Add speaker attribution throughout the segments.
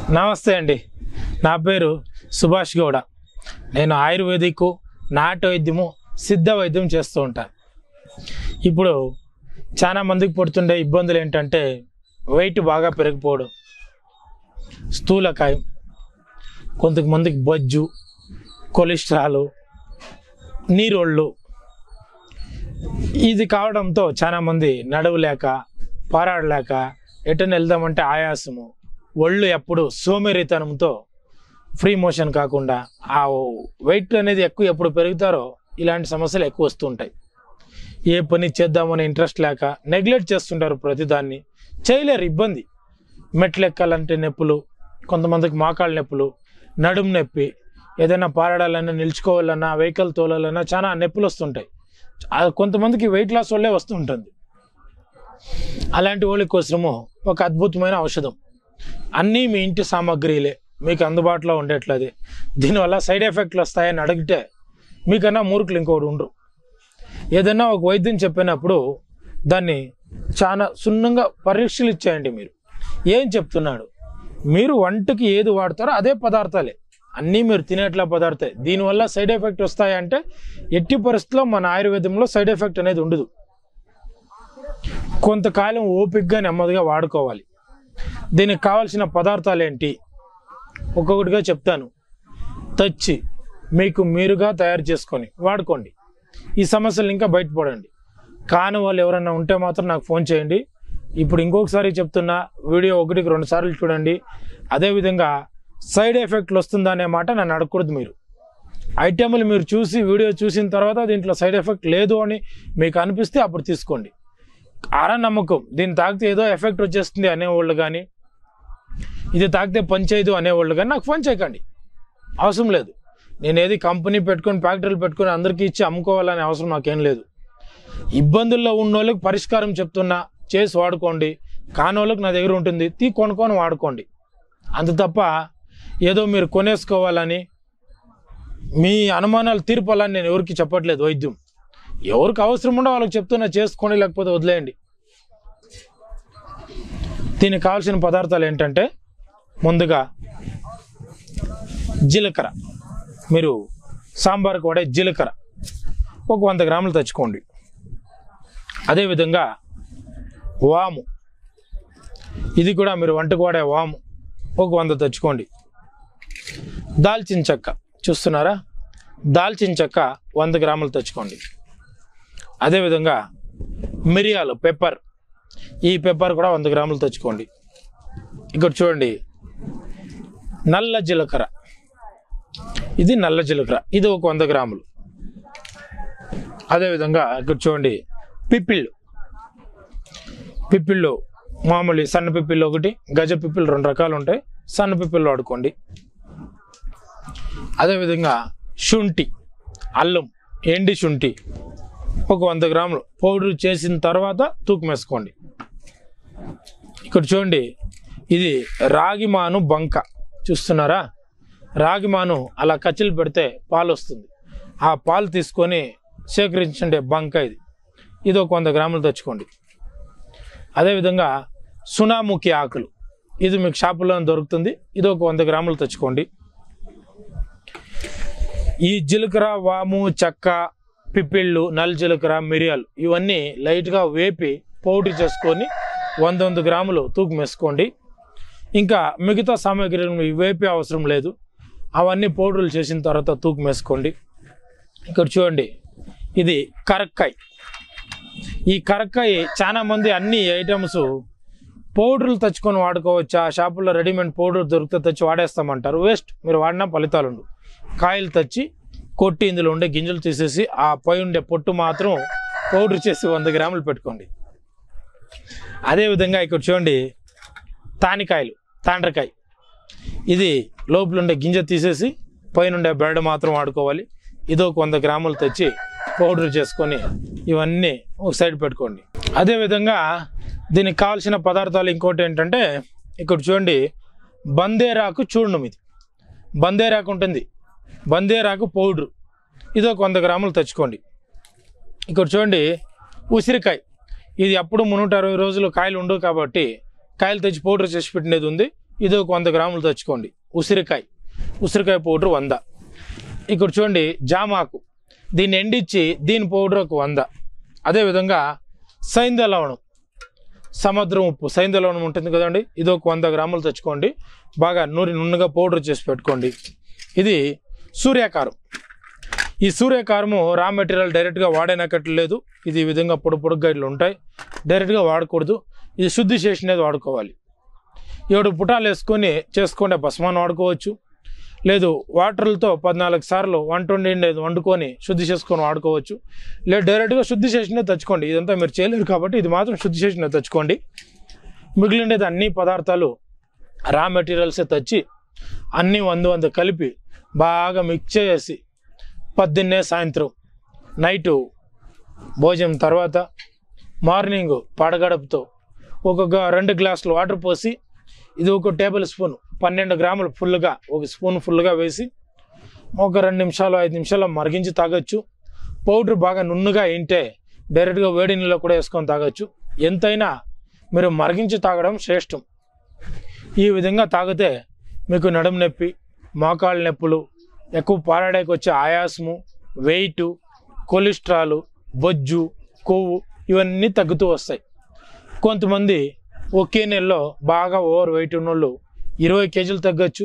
Speaker 1: నమస్తే అండి నా పేరు సుభాష్ గౌడ నేను ఆయుర్వేదిక్ నాటు వైద్యము సిద్ధ వైద్యం చేస్తూ ఉంటాను ఇప్పుడు చాలా మందికి పడుతుండే ఇబ్బందులు ఏంటంటే వెయిట్ బాగా పెరిగిపోవడం స్థూలకాయం కొంతమందికి బొజ్జు కొలెస్ట్రాల్ నీరోళ్ళు ఇది కావడంతో చాలామంది నడవలేక పారాడలేక ఎటని వెళ్దామంటే ఆయాసము ఒళ్ళు ఎప్పుడు సోమేరితనంతో ఫ్రీ మోషన్ కాకుండా ఆ వెయిట్ అనేది ఎక్కువ ఎప్పుడు పెరుగుతారో ఇలాంటి సమస్యలు ఎక్కువ వస్తుంటాయి ఏ పని చేద్దామని ఇంట్రెస్ట్ లేక నెగ్లెక్ట్ చేస్తుంటారు ప్రతిదాన్ని చేయలేరు ఇబ్బంది మెట్లు ఎక్కాలంటే నొప్పులు కొంతమందికి మోకాళ్ళ నొప్పులు నడుము నొప్పి ఏదైనా పారాడాలన్నా నిలుచుకోవాలన్నా వెహికల్ తోలాలన్నా చాలా నొప్పులు వస్తుంటాయి ఆ కొంతమందికి వెయిట్ లాస్ వల్లే వస్తుంటుంది అలాంటి వాళ్ళ కోసము ఒక అద్భుతమైన ఔషధం అన్నీ మీ ఇంటి సామాగ్రిలే మీకు అందుబాటులో ఉండేట్లది దీనివల్ల సైడ్ ఎఫెక్ట్లు వస్తాయని అడిగితే మీకన్నా మూర్ఖులు ఇంకోటి ఉండరు ఏదైనా ఒక వైద్యం చెప్పినప్పుడు దాన్ని చాలా సున్నంగా పరీక్షలిచ్చేయండి మీరు ఏం చెప్తున్నాడు మీరు వంటకి ఏది వాడతారో అదే పదార్థాలే అన్నీ మీరు తినేట్ల పదార్థాలే దీనివల్ల సైడ్ ఎఫెక్ట్ వస్తాయంటే ఎట్టి పరిస్థితుల్లో మన ఆయుర్వేదంలో సైడ్ ఎఫెక్ట్ అనేది ఉండదు కొంతకాలం ఓపికగా నెమ్మదిగా వాడుకోవాలి దీనికి కావాల్సిన పదార్థాలు ఏంటి ఒక్కొక్కటిగా చెప్తాను తెచ్చి మీకు మీరుగా తయారు చేసుకొని వాడుకోండి ఈ సమస్యలు ఇంకా బయటపడండి కాని వాళ్ళు ఎవరైనా ఉంటే మాత్రం నాకు ఫోన్ చేయండి ఇప్పుడు ఇంకొకసారి చెప్తున్నా వీడియో ఒకటికి రెండు సార్లు చూడండి అదేవిధంగా సైడ్ ఎఫెక్ట్లు వస్తుందా అనే మాట నన్ను అడగకూడదు మీరు ఐటెంలు మీరు చూసి వీడియో చూసిన తర్వాత దీంట్లో సైడ్ ఎఫెక్ట్ లేదు అని మీకు అనిపిస్తే అప్పుడు తీసుకోండి ఆరా నమ్మకం దీన్ని తాగితే ఏదో ఎఫెక్ట్ వచ్చేస్తుంది అనేవాళ్ళు కానీ ఇది తాగితే పని చేయదు అనేవాళ్ళు కానీ నాకు ఫోన్ చేయకండి అవసరం లేదు నేను ఏది కంపెనీ పెట్టుకొని ఫ్యాక్టరీలు పెట్టుకొని అందరికీ ఇచ్చి అమ్ముకోవాలనే అవసరం నాకేం లేదు ఇబ్బందుల్లో ఉన్న వాళ్ళకి పరిష్కారం చెప్తున్నా చేసి వాడుకోండి కాని వాళ్ళకి నా దగ్గర ఉంటుంది తీ కొనుక్కొని వాడుకోండి అంత తప్ప ఏదో మీరు కొనేసుకోవాలని మీ అనుమానాలు తీర్పాలని నేను ఎవరికి చెప్పట్లేదు వైద్యం ఎవరికి అవసరం ఉండో వాళ్ళకి చెప్తున్నా చేసుకోండి లేకపోతే వదిలేయండి దీనికి కావాల్సిన పదార్థాలు ఏంటంటే ముందుగా జీలకర్ర మీరు సాంబార్కి వాడే జీలకర్ర ఒక వంద గ్రాములు తెచ్చుకోండి అదేవిధంగా వాము ఇది కూడా మీరు వంటకు వాడే వాము ఒక వంద తెచ్చుకోండి దాల్చిన చెక్క చూస్తున్నారా దాల్చిన చెక్క వంద గ్రాములు తెచ్చుకోండి అదేవిధంగా మిరియాలు పెప్పర్ ఈ పెప్పర్ కూడా వంద గ్రాములు తెచ్చుకోండి ఇక్కడ చూడండి నల్ల జీలకర్ర ఇది నల్ల జీలకర్ర ఇది ఒక వంద గ్రాములు అదేవిధంగా ఇక్కడ చూడండి పిప్పిళ్ళు పిప్పిళ్ళు మామూలు సన్న పిప్పిళ్ళు ఒకటి గజ పిప్పిళ్ళు రెండు రకాలు ఉంటాయి సన్న పిప్పిళ్ళు వాడుకోండి అదేవిధంగా శుంఠి అల్లం ఎండి శుంఠి ఒక వంద గ్రాములు పౌడర్ చేసిన తర్వాత తూకం వేసుకోండి ఇక్కడ చూడండి ఇది రాగి మాను బంక చూస్తున్నారా రాగి మాను అలా కచ్చిలు పెడితే పాలు వస్తుంది ఆ పాలు తీసుకొని సేకరించండి బంక ఇది ఇది ఒక వంద గ్రాములు తెచ్చుకోండి అదేవిధంగా సునాముఖి ఆకులు ఇది మీకు షాపులో దొరుకుతుంది ఇది ఒక వంద గ్రాములు తెచ్చుకోండి ఈ జీలకర్ర వాము చెక్క పిప్పిళ్ళు నల్ల జీలకర్ర మిరియాలు ఇవన్నీ లైట్గా వేపి పౌడర్ చేసుకొని వంద వంద గ్రాములు తూకం వేసుకోండి ఇంకా మిగతా సామాగ్రిని వేపే అవసరం లేదు అవన్నీ పౌడర్లు చేసిన తర్వాత తూకం వేసుకోండి ఇక్కడ చూడండి ఇది కరక్కాయ ఈ కరక్కాయ చాలా మంది అన్ని ఐటమ్స్ పౌడర్లు తెచ్చుకొని వాడుకోవచ్చు ఆ షాపుల్లో రెడీమేడ్ పౌడర్ దొరికితే తెచ్చి వాడేస్తామంటారు వేస్ట్ మీరు వాడినా ఫలితాలు ఉండవు కాయలు తెచ్చి కొట్టి ఇందులో ఉండే గింజలు తీసేసి ఆ పై ఉండే పొట్టు మాత్రం పౌడర్ చేసి వంద గ్రాములు పెట్టుకోండి అదేవిధంగా ఇక్కడ చూడండి తానికాయలు తాండ్రకాయ ఇది లోపల ఉండే గింజ తీసేసి పైన ఉండే బెరడు మాత్రం వాడుకోవాలి ఇది ఒక వంద గ్రాములు తెచ్చి పౌడర్ చేసుకొని ఇవన్నీ ఒక సైడ్ పెట్టుకోండి అదేవిధంగా దీనికి కావాల్సిన పదార్థాలు ఇంకోటి ఏంటంటే ఇక్కడ చూడండి బందేరాకు చూర్ణం ఇది బందేరాకు ఉంటుంది బందేరాకు పౌడర్ ఇది ఒక వంద గ్రాములు తెచ్చుకోండి ఇక్కడ చూడండి ఉసిరికాయ ఇది అప్పుడు మున్నూట అరవై రోజులు కాయలు ఉండవు కాబట్టి కాయలు తెచ్చి పౌడర్ చేసి పెట్టినది ఉంది ఇది ఒక వంద గ్రాములు తెచ్చుకోండి ఉసిరికాయ ఉసిరికాయ పౌడర్ వంద ఇక్కడ చూడండి జామాకు దీన్ని ఎండిచ్చి దీని పౌడర్ ఒక వంద అదేవిధంగా సైంధ లవణం సముద్రం ఉప్పు సైంధ లవణం ఉంటుంది కదండి ఇది ఒక వంద గ్రాములు తెచ్చుకోండి బాగా నూరి నున్నగా పౌడర్ చేసి పెట్టుకోండి ఇది సూర్యాకారం ఈ సూర్యకారము రా మెటీరియల్ డైరెక్ట్గా వాడేనక్కట్లేదు ఇది ఈ విధంగా పొడి పొడుగ్గా ఇట్లా ఉంటాయి డైరెక్ట్గా వాడకూడదు ఇది శుద్ధి చేసినది వాడుకోవాలి ఏడు పుటాలు వేసుకొని చేసుకుంటే భస్మాన్ని వాడుకోవచ్చు లేదు వాటర్లతో పద్నాలుగు సార్లు వన్ ట్వంటీ వండుకొని శుద్ధి చేసుకొని వాడుకోవచ్చు లేదు డైరెక్ట్గా శుద్ధి చేసినది తెచ్చుకోండి ఇదంతా మీరు చేయలేరు కాబట్టి ఇది మాత్రం శుద్ధి చేసినది తెచ్చుకోండి మిగిలినది అన్ని పదార్థాలు రా మెటీరియల్సే తెచ్చి అన్నీ వంద వంద కలిపి బాగా మిక్స్ చేసి పొద్దున్నే సాయంత్రం నైటు భోజనం తర్వాత మార్నింగ్ పడగడపుతో ఒక గ- రెండు గ్లాసులు వాటర్ పోసి ఇది ఒక టేబుల్ స్పూన్ పన్నెండు గ్రాములు ఫుల్గా ఒక స్పూన్ ఫుల్గా వేసి ఒక రెండు నిమిషాలు ఐదు నిమిషాలు మరిగించి తాగొచ్చు పౌడర్ బాగా నున్నుగా ఇంటే డైరెక్ట్గా వేడి నీళ్ళలో కూడా వేసుకొని తాగొచ్చు ఎంతైనా మీరు మరిగించి తాగడం శ్రేష్టం ఈ విధంగా తాగితే మీకు నడుము నొప్పి మోకాళ్ళ నొప్పులు ఎక్కువ పారాడేకి వచ్చే ఆయాసము వెయిట్ కొలెస్ట్రాల్ బొజ్జు కొవ్వు ఇవన్నీ తగ్గుతూ వస్తాయి కొంతమంది ఒకే నెలలో బాగా ఓవర్ వెయిట్ ఉన్నోళ్ళు ఇరవై కేజీలు తగ్గచ్చు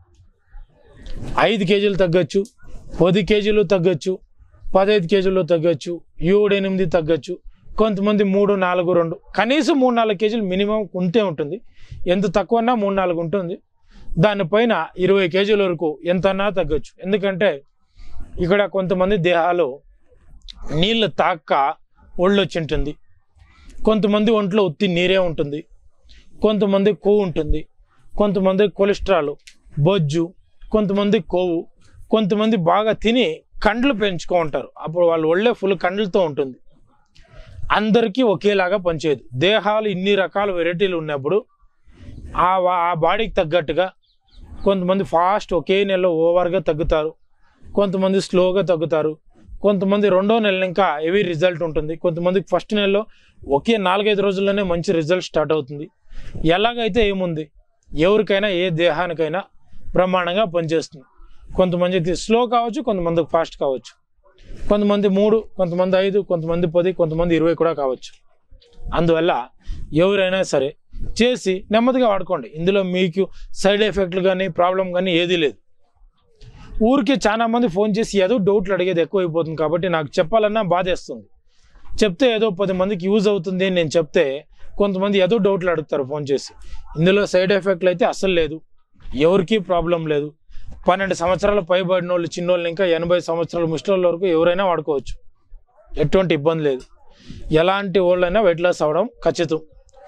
Speaker 1: ఐదు కేజీలు తగ్గచ్చు పది కేజీలు తగ్గచ్చు పదహైదు కేజీలు తగ్గచ్చు ఏడు ఎనిమిది తగ్గచ్చు కొంతమంది మూడు నాలుగు రెండు కనీసం మూడు నాలుగు కేజీలు మినిమం ఉంటే ఉంటుంది ఎంత తక్కువన్నా మూడు నాలుగు ఉంటుంది దానిపైన ఇరవై కేజీల వరకు ఎంతన్నా తగ్గచ్చు ఎందుకంటే ఇక్కడ కొంతమంది దేహాలు నీళ్ళు తాక్క ఒళ్ళు వచ్చి ఉంటుంది కొంతమంది ఒంట్లో ఉత్తి నీరే ఉంటుంది కొంతమంది కొవ్వు ఉంటుంది కొంతమంది కొలెస్ట్రాల్ బొజ్జు కొంతమంది కొవ్వు కొంతమంది బాగా తిని కండ్లు పెంచుకో ఉంటారు అప్పుడు వాళ్ళు ఒళ్ళే ఫుల్ కండ్లతో ఉంటుంది అందరికీ ఒకేలాగా పనిచేయదు దేహాలు ఇన్ని రకాల వెరైటీలు ఉన్నప్పుడు ఆ వా- ఆ బాడీకి తగ్గట్టుగా కొంతమంది ఫాస్ట్ ఒకే నెలలో ఓవర్గా తగ్గుతారు కొంతమంది స్లోగా తగ్గుతారు కొంతమంది రెండో నెల ఇంకా హెవీ రిజల్ట్ ఉంటుంది కొంతమందికి ఫస్ట్ నెలలో ఒకే నాలుగైదు రోజుల్లోనే మంచి రిజల్ట్ స్టార్ట్ అవుతుంది ఎలాగైతే ఏముంది ఎవరికైనా ఏ దేహానికైనా బ్రహ్మాండంగా పనిచేస్తుంది కొంతమందికి స్లో కావచ్చు కొంతమందికి ఫాస్ట్ కావచ్చు కొంతమంది మూడు కొంతమంది ఐదు కొంతమంది పది కొంతమంది ఇరవై కూడా కావచ్చు అందువల్ల ఎవరైనా సరే చేసి నెమ్మదిగా వాడుకోండి ఇందులో మీకు సైడ్ ఎఫెక్ట్లు కానీ ప్రాబ్లం కానీ ఏదీ లేదు ఊరికి చాలా మంది ఫోన్ చేసి ఏదో డౌట్లు అడిగేది ఎక్కువైపోతుంది కాబట్టి నాకు చెప్పాలన్నా బాధేస్తుంది చెప్తే ఏదో పది మందికి యూజ్ అవుతుంది అని నేను చెప్తే కొంతమంది ఏదో డౌట్లు అడుగుతారు ఫోన్ చేసి ఇందులో సైడ్ ఎఫెక్ట్లు అయితే అస్సలు లేదు ఎవరికీ ప్రాబ్లం లేదు పన్నెండు సంవత్సరాల పైబడిన వాళ్ళు చిన్నోళ్ళు ఇంకా ఎనభై సంవత్సరాల ముసలి వరకు ఎవరైనా వాడుకోవచ్చు ఎటువంటి ఇబ్బంది లేదు ఎలాంటి వాళ్ళైనా వెయిట్ లాస్ అవ్వడం ఖచ్చితం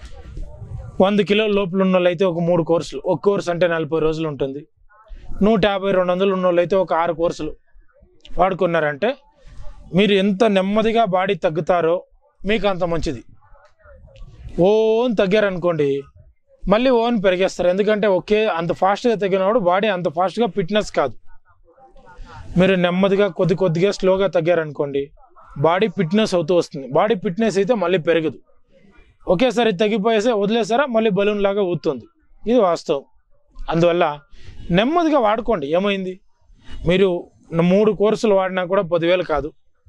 Speaker 1: వంద కిలోల లోపల ఉన్న వాళ్ళు అయితే ఒక మూడు కోర్సులు ఒక కోర్స్ అంటే నలభై రోజులు ఉంటుంది నూట యాభై రెండు వందలు ఉన్న వాళ్ళు అయితే ఒక ఆరు కోర్సులు వాడుకున్నారంటే మీరు ఎంత నెమ్మదిగా బాడీ తగ్గుతారో మీకు అంత మంచిది ఓన్ తగ్గారనుకోండి మళ్ళీ ఓన్ పెరిగేస్తారు ఎందుకంటే ఒకే అంత ఫాస్ట్గా తగ్గినప్పుడు బాడీ అంత ఫాస్ట్గా ఫిట్నెస్ కాదు మీరు నెమ్మదిగా కొద్ది కొద్దిగా స్లోగా తగ్గారనుకోండి బాడీ ఫిట్నెస్ అవుతూ వస్తుంది బాడీ ఫిట్నెస్ అయితే మళ్ళీ పెరగదు ఒకేసారి తగ్గిపోయేసే వదిలేసారా మళ్ళీ బలూన్ లాగా ఊతుంది ఇది వాస్తవం అందువల్ల నెమ్మదిగా వాడుకోండి ఏమైంది మీరు మూడు కోర్సులు వాడినా కూడా పదివేలు కాదు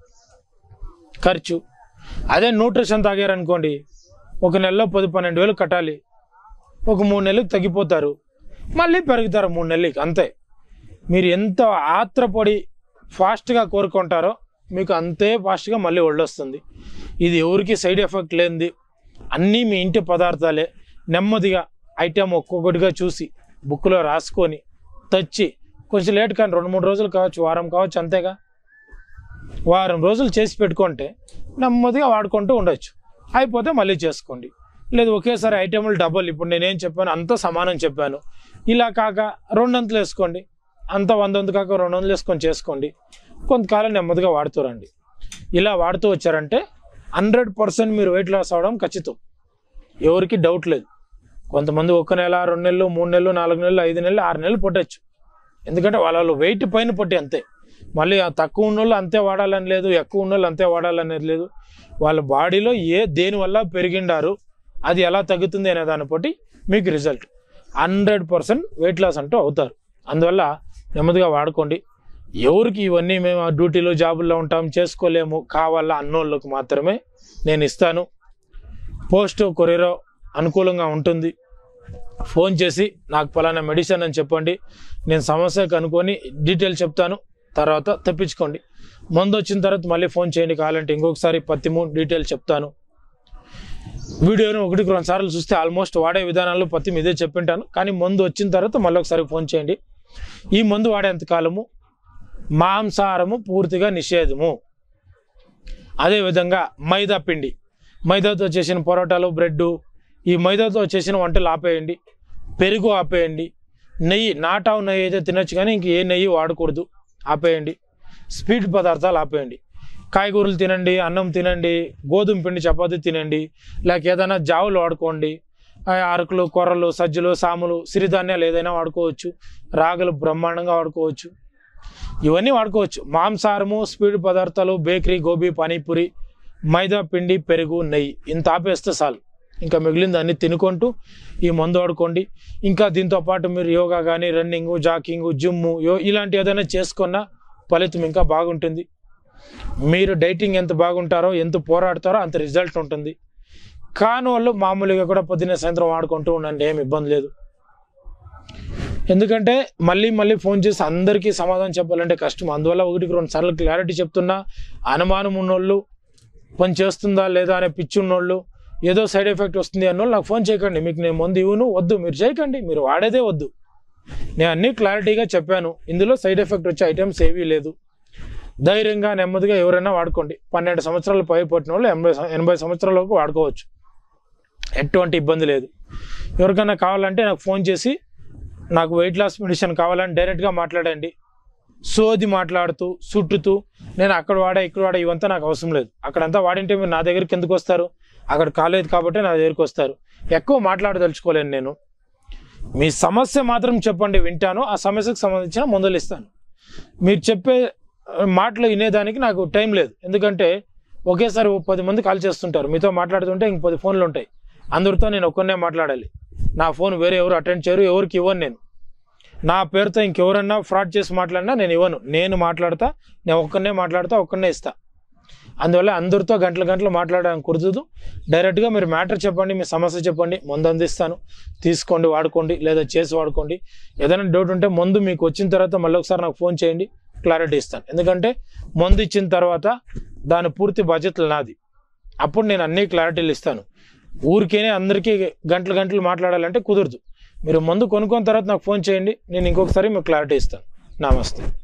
Speaker 1: ఖర్చు అదే న్యూట్రిషన్ తాగారనుకోండి ఒక నెలలో పది పన్నెండు వేలు కట్టాలి ఒక మూడు నెలలకు తగ్గిపోతారు మళ్ళీ పెరుగుతారు మూడు నెలలకి అంతే మీరు ఎంత ఆత్రపడి ఫాస్ట్గా కోరుకుంటారో మీకు అంతే ఫాస్ట్గా మళ్ళీ ఒళ్ళొస్తుంది ఇది ఎవరికి సైడ్ ఎఫెక్ట్ లేనిది అన్నీ మీ ఇంటి పదార్థాలే నెమ్మదిగా ఐటెం ఒక్కొక్కటిగా చూసి బుక్లో రాసుకొని తెచ్చి కొంచెం లేట్ కానీ రెండు మూడు రోజులు కావచ్చు వారం కావచ్చు అంతేగా వారం రోజులు చేసి పెట్టుకుంటే నెమ్మదిగా వాడుకుంటూ ఉండొచ్చు అయిపోతే మళ్ళీ చేసుకోండి లేదు ఒకేసారి ఐటెంలు డబల్ ఇప్పుడు నేనేం చెప్పాను అంతా సమానం చెప్పాను ఇలా కాక రెండంతలు వేసుకోండి అంత వంద వంతు కాక రెండు వందలు వేసుకొని చేసుకోండి కొంతకాలం నెమ్మదిగా వాడుతూరండి ఇలా వాడుతూ వచ్చారంటే హండ్రెడ్ పర్సెంట్ మీరు వెయిట్ లాస్ అవడం ఖచ్చితం ఎవరికి డౌట్ లేదు కొంతమంది ఒక నెల రెండు నెలలు మూడు నెలలు నాలుగు నెలలు ఐదు నెలలు ఆరు నెలలు పొట్టచ్చు ఎందుకంటే వాళ్ళ వెయిట్ పైన పొట్టి అంతే మళ్ళీ ఆ తక్కువ ఉన్నోళ్ళు అంతే వాడాలని లేదు ఎక్కువ ఉన్నోళ్ళు అంతే వాడాలనేది లేదు వాళ్ళ బాడీలో ఏ దేని వల్ల పెరిగిండారు అది ఎలా తగ్గుతుంది అనే దాన్ని బట్టి మీకు result hundred percent weight loss అంటూ అవుతారు అందువల్ల నెమ్మదిగా వాడుకోండి ఎవరికి ఇవన్నీ మేము ఆ డ్యూటీలో జాబుల్లో ఉంటాం చేసుకోలేము కావాలా అన్నోళ్ళకు మాత్రమే నేను ఇస్తాను పోస్ట్ కొరియరో అనుకూలంగా ఉంటుంది ఫోన్ చేసి నాకు పలానా మెడిసిన్ అని చెప్పండి నేను సమస్యకు అనుకొని డీటెయిల్ చెప్తాను తర్వాత తెప్పించుకోండి మందు వచ్చిన తర్వాత మళ్ళీ ఫోన్ చేయండి కావాలంటే ఇంకొకసారి పత్తిము డీటెయిల్ చెప్తాను వీడియోను ఒకటికి రెండు సార్లు చూస్తే ఆల్మోస్ట్ వాడే విధానాల్లో పత్తి ఇదే చెప్పింటాను కానీ మందు వచ్చిన తర్వాత మళ్ళీ ఒకసారి ఫోన్ చేయండి ఈ మందు వాడేంత కాలము మాంసాహారము పూర్తిగా నిషేధము అదేవిధంగా మైదా పిండి మైదాతో చేసిన పొరోటాలు బ్రెడ్ ఈ మైదాతో చేసిన వంటలు ఆపేయండి పెరుగు ఆపేయండి నెయ్యి నాటావు నెయ్యి అయితే తినొచ్చు కానీ ఇంక ఏ నెయ్యి వాడకూడదు ఆపేయండి స్వీట్ పదార్థాలు ఆపేయండి కాయగూరలు తినండి అన్నం తినండి గోధుమ పిండి చపాతీ తినండి లేక ఏదైనా జావులు వాడుకోండి ఆ అరకులు కొర్రలు సజ్జలు సాములు సిరిధాన్యాలు ఏదైనా వాడుకోవచ్చు రాగులు బ్రహ్మాండంగా వాడుకోవచ్చు ఇవన్నీ వాడుకోవచ్చు మాంసాహారము స్పీడ్ పదార్థాలు బేకరీ గోబీ పానీపూరి మైదా పిండి పెరుగు నెయ్యి ఇంత ఆపేస్తే చాలు ఇంకా మిగిలింది అన్ని తినుకుంటూ ఈ మందు వాడుకోండి ఇంకా దీంతో పాటు మీరు యోగా కానీ రన్నింగ్ జాకింగ్ జిమ్ యో ఇలాంటి ఏదైనా చేసుకున్న ఫలితం ఇంకా బాగుంటుంది మీరు డైటింగ్ ఎంత బాగుంటారో ఎంత పోరాడతారో అంత రిజల్ట్ ఉంటుంది కాని వాళ్ళు మామూలుగా కూడా పొద్దున్నే సాయంత్రం వాడుకుంటూ ఉండండి ఏం ఇబ్బంది లేదు ఎందుకంటే మళ్ళీ మళ్ళీ ఫోన్ చేసి అందరికీ సమాధానం చెప్పాలంటే కష్టం అందువల్ల ఒకటికి రెండు సార్లు క్లారిటీ చెప్తున్నా అనుమానం ఉన్నోళ్ళు పని చేస్తుందా లేదా అనే పిచ్చి ఉన్నోళ్ళు ఏదో సైడ్ ఎఫెక్ట్ వస్తుంది అన్నోళ్ళు నాకు ఫోన్ చేయకండి మీకు నేను ముందు ఇవ్వను వద్దు మీరు చేయకండి మీరు వాడేదే వద్దు నేను అన్నీ క్లారిటీగా చెప్పాను ఇందులో సైడ్ ఎఫెక్ట్ వచ్చే ఐటమ్స్ ఏవీ లేదు ధైర్యంగా నెమ్మదిగా ఎవరైనా వాడుకోండి పన్నెండు సంవత్సరాలు పై పట్టిన వాళ్ళు ఎనభై సం- ఎనభై సంవత్సరాల వరకు వాడుకోవచ్చు ఎటువంటి ఇబ్బంది లేదు ఎవరికైనా కావాలంటే నాకు ఫోన్ చేసి నాకు వెయిట్ లాస్ మెడిసిన్ కావాలని డైరెక్ట్గా మాట్లాడండి సోది మాట్లాడుతూ చుట్టుతూ నేను అక్కడ వాడా ఇక్కడ వాడా ఇవంతా నాకు అవసరం లేదు అక్కడంతా వాడింటే మీరు నా దగ్గరికి ఎందుకు వస్తారు అక్కడ కాలేదు కాబట్టి నా దగ్గరికి వస్తారు ఎక్కువ మాట్లాడదలుచుకోలేను నేను మీ సమస్య మాత్రం చెప్పండి వింటాను ఆ సమస్యకు సంబంధించిన మందులు ఇస్తాను మీరు చెప్పే ఆ, మాటలు వినేదానికి నాకు టైం లేదు ఎందుకంటే ఒకేసారి ఓ పది మంది కాల్ చేస్తుంటారు మీతో మాట్లాడుతుంటే ఇంక పది ఫోన్లు ఉంటాయి అందరితో నేను ఒక్కనే మాట్లాడాలి నా ఫోన్ వేరే ఎవరు అటెండ్ చేయరు ఎవరికి ఇవ్వను నేను నా పేరుతో ఇంకెవరన్నా ఫ్రాడ్ చేసి మాట్లాడినా నేను ఇవ్వను నేను మాట్లాడతా నేను ఒక్కనే మాట్లాడతా ఒక్కనే ఇస్తా అందువల్ల అందరితో గంటల గంటలు మాట్లాడడానికి కుదరదు డైరెక్ట్గా మీరు మ్యాటర్ చెప్పండి మీ సమస్య చెప్పండి మందు అందిస్తాను తీసుకోండి వాడుకోండి లేదా చేసి వాడుకోండి ఏదైనా డౌట్ ఉంటే మందు మీకు వచ్చిన తర్వాత మళ్ళీ ఒకసారి నాకు ఫోన్ చేయండి క్లారిటీ ఇస్తాను ఎందుకంటే మందు ఇచ్చిన తర్వాత దాని పూర్తి బాధ్యతలు నాది అప్పుడు నేను అన్ని క్లారిటీలు ఇస్తాను ఊరికేనే అందరికీ గంటలు గంటలు మాట్లాడాలంటే కుదరదు మీరు మందు కొనుక్కున్న తర్వాత నాకు ఫోన్ చేయండి నేను ఇంకొకసారి మీకు క్లారిటీ ఇస్తాను నమస్తే